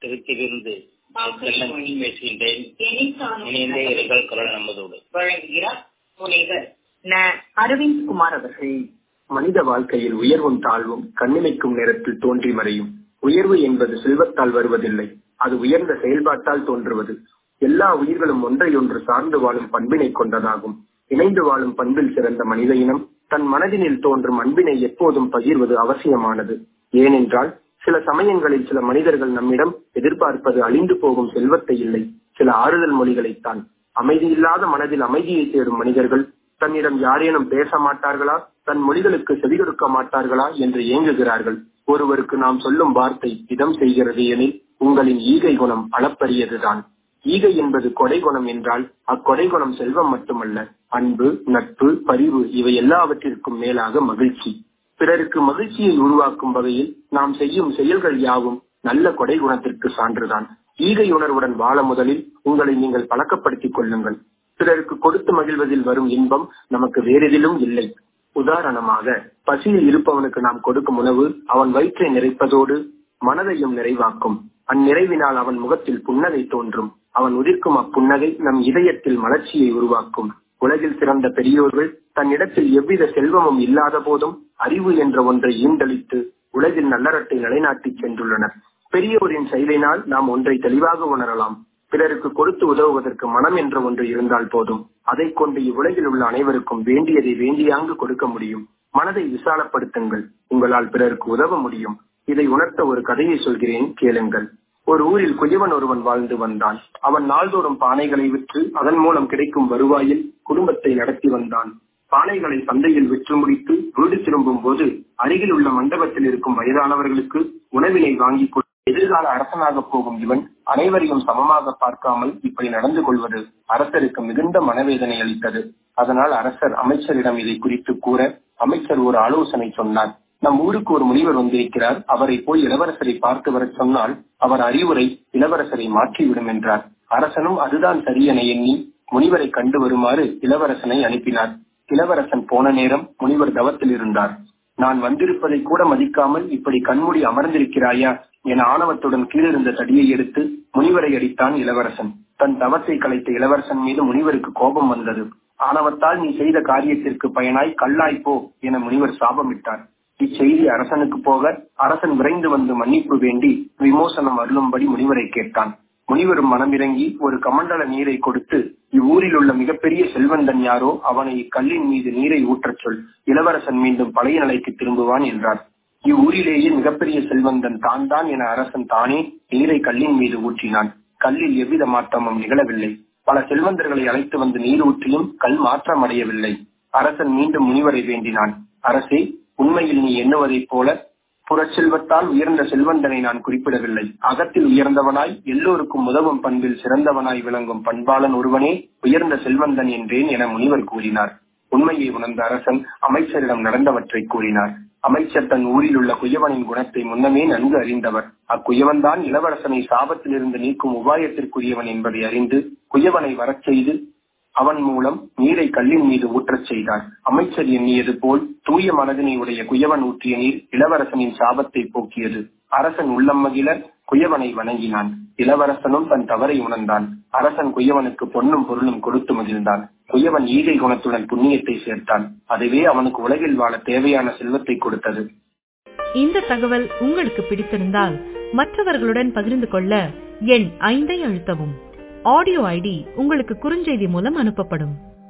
திருச்சியிலிருந்து செல்லம் பேசுகின்றேன் எனிசானும் இணைந்தே இருங்கள் குரல் நம்பதோடு வழங்குகிறார் புனிதர் ந அரவிந்த் குமார் அவர்கள் மனித வாழ்க்கையில் உயர்வும் தாழ்வும் கண்ணிமைக்கும் நேரத்தில் தோன்றி மறையும் உயர்வு என்பது செல்வத்தால் வருவதில்லை அது உயர்ந்த செயல்பாட்டால் தோன்றுவது எல்லா உயிர்களும் ஒன்றையொன்று சார்ந்து வாழும் பண்பினை கொண்டதாகும் இணைந்து வாழும் பண்பில் சிறந்த மனித இனம் தன் மனதினில் தோன்றும் அன்பினை எப்போதும் பகிர்வது அவசியமானது ஏனென்றால் சில சமயங்களில் சில மனிதர்கள் நம்மிடம் எதிர்பார்ப்பது அழிந்து போகும் செல்வத்தை இல்லை சில ஆறுதல் மொழிகளைத்தான் அமைதியில்லாத மனதில் அமைதியை தேடும் மனிதர்கள் தன்னிடம் யாரேனும் பேச மாட்டார்களா தன் மொழிகளுக்கு செவிகொடுக்க மாட்டார்களா என்று ஏங்குகிறார்கள் ஒருவருக்கு நாம் சொல்லும் வார்த்தை இதம் செய்கிறது எனில் உங்களின் ஈகை குணம் அளப்பரியதுதான் ஈகை என்பது கொடை குணம் என்றால் அக்கொடை குணம் செல்வம் மட்டுமல்ல அன்பு நட்பு பரிவு இவை எல்லாவற்றிற்கும் மேலாக மகிழ்ச்சி பிறருக்கு மகிழ்ச்சியை உருவாக்கும் வகையில் நாம் செய்யும் செயல்கள் யாவும் நல்ல கொடை குணத்திற்கு சான்றுதான் ஈகை உணர்வுடன் வாழ முதலில் உங்களை நீங்கள் பழக்கப்படுத்திக் கொள்ளுங்கள் பிறருக்கு கொடுத்து மகிழ்வதில் வரும் இன்பம் நமக்கு வேறெதிலும் இல்லை உதாரணமாக பசியில் இருப்பவனுக்கு நாம் கொடுக்கும் உணவு அவன் வயிற்றை நிறைப்பதோடு மனதையும் நிறைவாக்கும் அந்நிறைவினால் அவன் முகத்தில் புன்னகை தோன்றும் அவன் உதிர்க்கும் அப்புன்னகை நம் இதயத்தில் மலர்ச்சியை உருவாக்கும் உலகில் சிறந்த பெரியோர்கள் தன்னிடத்தில் எவ்வித செல்வமும் இல்லாத போதும் அறிவு என்ற ஒன்றை ஈண்டளித்து உலகில் நல்லறத்தை நிலைநாட்டி சென்றுள்ளனர் பெரியோரின் செயலினால் நாம் ஒன்றை தெளிவாக உணரலாம் பிறருக்கு கொடுத்து உதவுவதற்கு மனம் என்ற ஒன்று இருந்தால் போதும் அதை கொண்டு இவ்வுலகில் உள்ள அனைவருக்கும் வேண்டியதை வேண்டியாங்கு கொடுக்க முடியும் மனதை விசாலப்படுத்துங்கள் உங்களால் பிறருக்கு உதவ முடியும் இதை உணர்த்த ஒரு கதையை சொல்கிறேன் கேளுங்கள் ஒரு ஊரில் குயவன் ஒருவன் வாழ்ந்து வந்தான் அவன் நாள்தோறும் பானைகளை விற்று அதன் மூலம் கிடைக்கும் வருவாயில் குடும்பத்தை நடத்தி வந்தான் பானைகளை சந்தையில் விற்று முடித்து வீடு திரும்பும் போது அருகில் உள்ள மண்டபத்தில் இருக்கும் வயதானவர்களுக்கு உணவினை வாங்கி எதிர்கால அரசனாக போகும் இவன் அனைவரையும் சமமாக பார்க்காமல் இப்படி நடந்து கொள்வது அரசருக்கு மிகுந்த மனவேதனை அளித்தது அதனால் அரசர் அமைச்சரிடம் இதை குறித்து கூற அமைச்சர் ஒரு ஆலோசனை சொன்னார் நம் ஊருக்கு ஒரு முனிவர் வந்திருக்கிறார் அவரை போய் இளவரசரை பார்த்து வரச் சொன்னால் அவர் அறிவுரை இளவரசரை மாற்றிவிடும் என்றார் அரசனும் அதுதான் சரியென எண்ணி முனிவரை கண்டு வருமாறு இளவரசனை அனுப்பினார் இளவரசன் போன நேரம் முனிவர் தவத்தில் இருந்தார் நான் வந்திருப்பதை கூட மதிக்காமல் இப்படி கண்மூடி அமர்ந்திருக்கிறாயா என ஆணவத்துடன் கீழிருந்த தடியை எடுத்து முனிவரை அடித்தான் இளவரசன் தன் தவத்தை கலைத்த இளவரசன் மீது முனிவருக்கு கோபம் வந்தது ஆணவத்தால் நீ செய்த காரியத்திற்கு பயனாய் கல்லாய் போ என முனிவர் சாபமிட்டார் இச்செய்தி அரசனுக்கு போக அரசன் விரைந்து வந்து மன்னிப்பு வேண்டி விமோசனம் அருளும்படி முனிவரை கேட்டான் முனிவரும் மனமிறங்கி ஒரு கமண்டல நீரை கொடுத்து இவ்வூரில் உள்ள மிகப்பெரிய செல்வந்தன் யாரோ அவனை இக்கல்லின் மீது நீரை ஊற்றச் சொல் இளவரசன் மீண்டும் பழைய நிலைக்கு திரும்புவான் என்றார் இவ்வூரிலேயே மிகப்பெரிய செல்வந்தன் தான் தான் என அரசன் தானே நீரை கல்லின் மீது ஊற்றினான் கல்லில் எவ்வித மாற்றமும் நிகழவில்லை பல செல்வந்தர்களை அழைத்து வந்து நீர் ஊற்றியும் கல் மாற்றம் அடையவில்லை அரசன் மீண்டும் முனிவரை வேண்டினான் அரசே உண்மையில் நீ எண்ணுவதைப் போல புறச்செல்வத்தால் உயர்ந்த செல்வந்தனை நான் குறிப்பிடவில்லை அகத்தில் உயர்ந்தவனாய் எல்லோருக்கும் உதவும் பண்பில் சிறந்தவனாய் விளங்கும் பண்பாளன் ஒருவனே உயர்ந்த செல்வந்தன் என்றேன் என முனிவர் கூறினார் உண்மையை உணர்ந்த அரசன் அமைச்சரிடம் நடந்தவற்றை கூறினார் அமைச்சர் தன் ஊரில் உள்ள குயவனின் குணத்தை முன்னமே நன்கு அறிந்தவர் அக்குயவன்தான் இளவரசனை சாபத்திலிருந்து நீக்கும் உபாயத்திற்குரியவன் என்பதை அறிந்து குயவனை வரச் செய்து அவன் மூலம் நீரை கல்லின் மீது ஊற்றச் செய்தார் அமைச்சர் எண்ணியது போல் தூய மனதினை உடைய குயவன் ஊற்றிய நீர் இளவரசனின் சாபத்தை போக்கியது அரசன் உள்ளம் மகிழ குயவனை வணங்கினான் இளவரசனும் தன் தவறை உணர்ந்தான் அரசன் குயவனுக்கு பொன்னும் பொருளும் கொடுத்து மகிழ்ந்தான் குயவன் ஈகை குணத்துடன் புண்ணியத்தை சேர்த்தான் அதுவே அவனுக்கு உலகில் வாழ தேவையான செல்வத்தை கொடுத்தது இந்த தகவல் உங்களுக்கு பிடித்திருந்தால் மற்றவர்களுடன் பகிர்ந்து கொள்ள எண் ஐந்தை அழுத்தவும் ஆடியோ ஐடி உங்களுக்கு குறுஞ்செய்தி மூலம் அனுப்பப்படும்